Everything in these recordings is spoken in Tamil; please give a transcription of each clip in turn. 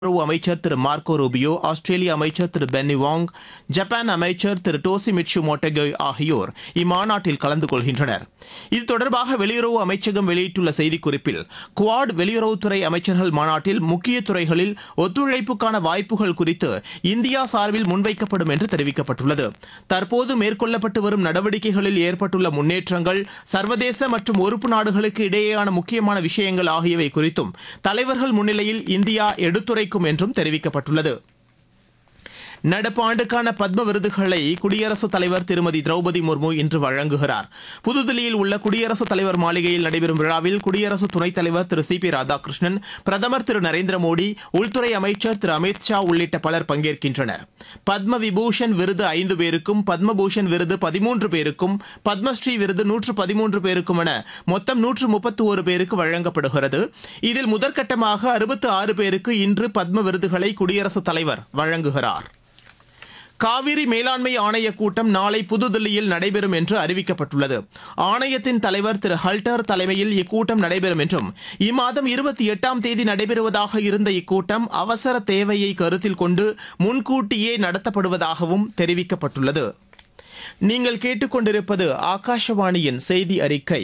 வெளியுறவு அமைச்சர் திரு மார்க்கோ ரூபியோ ஆஸ்திரேலிய அமைச்சர் திரு பென்னி வாங் ஜப்பான் அமைச்சர் திரு டோசிமிட்சு மோட்டெகே ஆகியோர் இம்மாநாட்டில் கலந்து கொள்கின்றனர் இது தொடர்பாக வெளியுறவு அமைச்சகம் வெளியிட்டுள்ள செய்திக்குறிப்பில் குவாட் வெளியுறவுத்துறை அமைச்சர்கள் மாநாட்டில் முக்கிய துறைகளில் ஒத்துழைப்புக்கான வாய்ப்புகள் குறித்து இந்தியா சார்பில் முன்வைக்கப்படும் என்று தெரிவிக்கப்பட்டுள்ளது தற்போது மேற்கொள்ளப்பட்டு வரும் நடவடிக்கைகளில் ஏற்பட்டுள்ள முன்னேற்றங்கள் சர்வதேச மற்றும் உறுப்பு நாடுகளுக்கு இடையேயான முக்கியமான விஷயங்கள் ஆகியவை குறித்தும் தலைவர்கள் முன்னிலையில் இந்தியா எடுத்துரைக்கும் என்றும் தெரிவிக்கப்பட்டுள்ளது நடப்பு ஆண்டுக்கான பத்ம விருதுகளை குடியரசுத் தலைவர் திருமதி திரௌபதி முர்மு இன்று வழங்குகிறார் புதுதில்லியில் உள்ள குடியரசுத் தலைவர் மாளிகையில் நடைபெறும் விழாவில் குடியரசு துணைத் தலைவர் திரு சி பி ராதாகிருஷ்ணன் பிரதமர் திரு நரேந்திர மோடி உள்துறை அமைச்சர் திரு அமித் ஷா உள்ளிட்ட பலர் பங்கேற்கின்றனர் பத்ம விபூஷன் விருது ஐந்து பேருக்கும் பத்மபூஷன் விருது பதிமூன்று பேருக்கும் பத்மஸ்ரீ விருது நூற்று பதிமூன்று பேருக்கும் என மொத்தம் நூற்று முப்பத்து ஒரு பேருக்கு வழங்கப்படுகிறது இதில் முதற்கட்டமாக அறுபத்து ஆறு பேருக்கு இன்று பத்ம விருதுகளை குடியரசுத் தலைவர் வழங்குகிறார் காவிரி மேலாண்மை ஆணைய கூட்டம் நாளை புதுதில்லியில் நடைபெறும் என்று அறிவிக்கப்பட்டுள்ளது ஆணையத்தின் தலைவர் திரு ஹல்டர் தலைமையில் இக்கூட்டம் நடைபெறும் என்றும் இம்மாதம் இருபத்தி எட்டாம் தேதி நடைபெறுவதாக இருந்த இக்கூட்டம் அவசர தேவையை கருத்தில் கொண்டு முன்கூட்டியே நடத்தப்படுவதாகவும் தெரிவிக்கப்பட்டுள்ளது நீங்கள் கேட்டுக்கொண்டிருப்பது ஆகாஷவாணியின் செய்தி அறிக்கை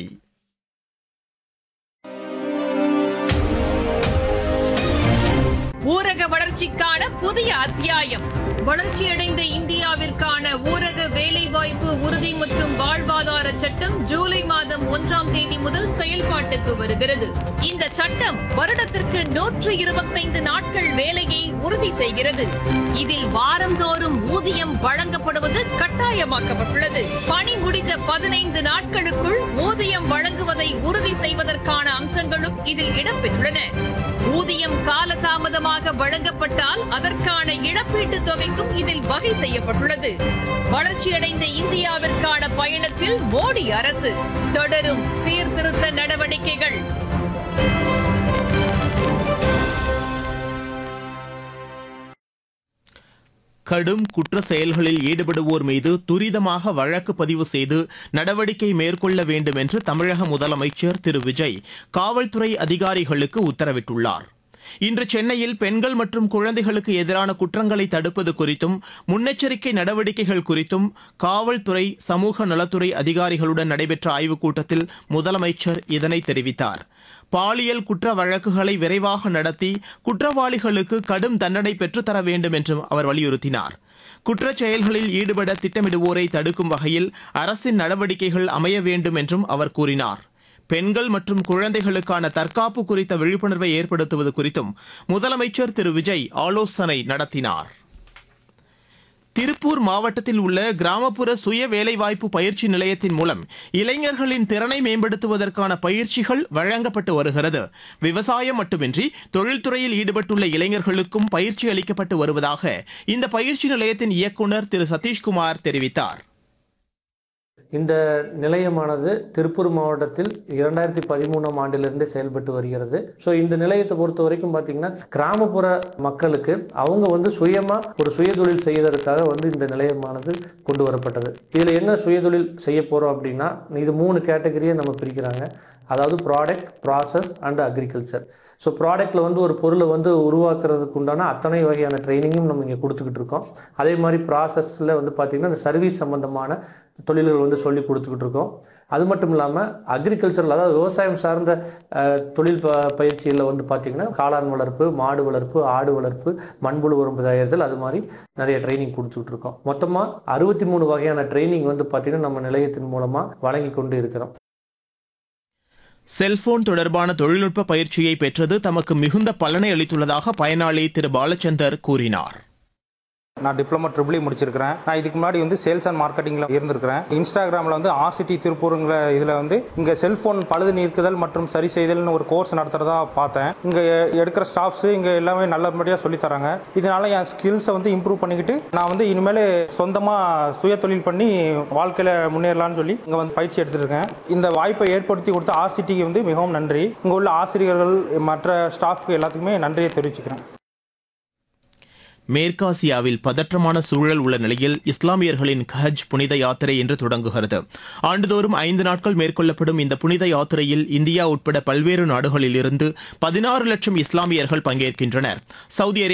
ஊரக வளர்ச்சிக்கான புதிய அத்தியாயம் வளர்ச்சியடைந்த இந்தியாவிற்கான ஊரக வேலைவாய்ப்பு உறுதி மற்றும் வாழ்வாதார சட்டம் ஜூலை மாதம் ஒன்றாம் தேதி முதல் செயல்பாட்டுக்கு வருகிறது இந்த சட்டம் வருடத்திற்கு நூற்று இருபத்தைந்து நாட்கள் வேலையை உறுதி செய்கிறது இதில் வாரந்தோறும் ஊதியம் வழங்கப்படுவது கட்டாயமாக்கப்பட்டுள்ளது பணி முடிந்த பதினைந்து நாட்களுக்குள் ஊதியம் வழங்குவதை உறுதி செய்வதற்கான அம்சங்களும் இதில் இடம்பெற்றுள்ளன ஊதியம் காலதாமதமாக வழங்கப்பட்டால் அதற்கான இழப்பீட்டுத் தொகைக்கும் இதில் வகை செய்யப்பட்டுள்ளது வளர்ச்சியடைந்த இந்தியாவிற்கான பயணத்தில் மோடி அரசு தொடரும் சீர்திருத்த நடவடிக்கைகள் கடும் குற்ற செயல்களில் ஈடுபடுவோர் மீது துரிதமாக வழக்கு பதிவு செய்து நடவடிக்கை மேற்கொள்ள வேண்டும் என்று தமிழக முதலமைச்சர் திரு விஜய் காவல்துறை அதிகாரிகளுக்கு உத்தரவிட்டுள்ளார் இன்று சென்னையில் பெண்கள் மற்றும் குழந்தைகளுக்கு எதிரான குற்றங்களை தடுப்பது குறித்தும் முன்னெச்சரிக்கை நடவடிக்கைகள் குறித்தும் காவல்துறை சமூக நலத்துறை அதிகாரிகளுடன் நடைபெற்ற ஆய்வுக் கூட்டத்தில் முதலமைச்சர் இதனை தெரிவித்தார் பாலியல் குற்ற வழக்குகளை விரைவாக நடத்தி குற்றவாளிகளுக்கு கடும் தண்டனை பெற்றுத்தர வேண்டும் என்றும் அவர் வலியுறுத்தினார் குற்றச் செயல்களில் ஈடுபட திட்டமிடுவோரை தடுக்கும் வகையில் அரசின் நடவடிக்கைகள் அமைய வேண்டும் என்றும் அவர் கூறினார் பெண்கள் மற்றும் குழந்தைகளுக்கான தற்காப்பு குறித்த விழிப்புணர்வை ஏற்படுத்துவது குறித்தும் முதலமைச்சர் திரு விஜய் ஆலோசனை நடத்தினார் திருப்பூர் மாவட்டத்தில் உள்ள கிராமப்புற சுய வேலைவாய்ப்பு பயிற்சி நிலையத்தின் மூலம் இளைஞர்களின் திறனை மேம்படுத்துவதற்கான பயிற்சிகள் வழங்கப்பட்டு வருகிறது விவசாயம் மட்டுமின்றி தொழில்துறையில் ஈடுபட்டுள்ள இளைஞர்களுக்கும் பயிற்சி அளிக்கப்பட்டு வருவதாக இந்த பயிற்சி நிலையத்தின் இயக்குநர் திரு சதீஷ்குமார் தெரிவித்தார் இந்த நிலையமானது திருப்பூர் மாவட்டத்தில் இரண்டாயிரத்தி பதிமூணாம் ஆண்டிலிருந்தே செயல்பட்டு வருகிறது ஸோ இந்த நிலையத்தை பொறுத்த வரைக்கும் பார்த்தீங்கன்னா கிராமப்புற மக்களுக்கு அவங்க வந்து சுயமாக ஒரு சுயதொழில் செய்வதற்காக வந்து இந்த நிலையமானது கொண்டு வரப்பட்டது இதில் என்ன சுயதொழில் செய்ய போகிறோம் அப்படின்னா இது மூணு கேட்டகரியை நம்ம பிரிக்கிறாங்க அதாவது product process and agriculture so ப்ராடக்ட்டில் வந்து ஒரு பொருளை வந்து உருவாக்குறதுக்கு உண்டான அத்தனை வகையான ட்ரைனிங்கும் நம்ம இங்கே கொடுத்துக்கிட்டு இருக்கோம் அதே மாதிரி ப்ராசஸில் வந்து பார்த்திங்கன்னா இந்த சர்வீஸ் சம்மந்தமான தொழில்கள் வந்து சொல்லி கொடுத்துக்கிட்டு இருக்கோம் அது மட்டும் இல்லாமல் அக்ரிகல்ச்சரில் அதாவது விவசாயம் சார்ந்த அஹ், தொழில் ப பயிற்சியில் வந்து பார்த்திங்கன்னா காளான் வளர்ப்பு மாடு வளர்ப்பு ஆடு வளர்ப்பு மண்புழு உரம் தயாரித்தல் அது மாதிரி நிறைய ட்ரைனிங் கொடுத்துக்கிட்டு இருக்கோம் மொத்தமாக அறுபத்தி மூணு வகையான ட்ரைனிங் வந்து பார்த்திங்கன்னா நம்ம நிலையத்தின் மூலமாக வழங்கி கொண்டு இருக்கிறோம் செல்போன் தொடர்பான தொழில்நுட்ப பயிற்சியை பெற்றது தமக்கு மிகுந்த பலனை அளித்துள்ளதாக பயனாளி திரு பாலச்சந்தர் கூறினார் நான் டிப்ளமோ ட்ரிபிள் முடிச்சிருக்கிறேன் நான் இதுக்கு முன்னாடி வந்து சேல்ஸ் அண்ட் மார்க்கெட்டிங்கில் இருந்திருக்கிறேன் இன்ஸ்டாகிராமில் வந்து ஆர்சிடி திருப்பூருங்கிற இதில் வந்து இங்கே செல்ஃபோன் பழுது நீக்குதல் மற்றும் சரி செய்தல்னு ஒரு கோர்ஸ் நடத்துகிறதா பார்த்தேன் இங்கே எடுக்கிற ஸ்டாஃப்ஸு இங்கே எல்லாமே நல்லபடியாக சொல்லித் தராங்க இதனால என் ஸ்கில்ஸை வந்து இம்ப்ரூவ் பண்ணிக்கிட்டு நான் வந்து இனிமேல் சொந்தமாக சுய தொழில் பண்ணி வாழ்க்கையில் முன்னேறலாம்னு சொல்லி இங்கே வந்து பயிற்சி எடுத்துட்டு இருக்கேன் இந்த வாய்ப்பை ஏற்படுத்தி கொடுத்த ஆர்சிடிக்கு வந்து மிகவும் நன்றி இங்கே உள்ள ஆசிரியர்கள் மற்ற ஸ்டாஃப்க்கு எல்லாத்துக்குமே நன்றியை தெரிவிச்சுக்கிறேன் மேற்காசியாவில் பதற்றமான சூழல் உள்ள நிலையில் இஸ்லாமியர்களின் ஹஜ் புனித யாத்திரை இன்று தொடங்குகிறது ஆண்டுதோறும் ஐந்து நாட்கள் மேற்கொள்ளப்படும் இந்த புனித யாத்திரையில் இந்தியா உட்பட பல்வேறு நாடுகளில் இருந்து பதினாறு லட்சம் இஸ்லாமியர்கள் பங்கேற்கின்றனர் சவுதி அரேபியா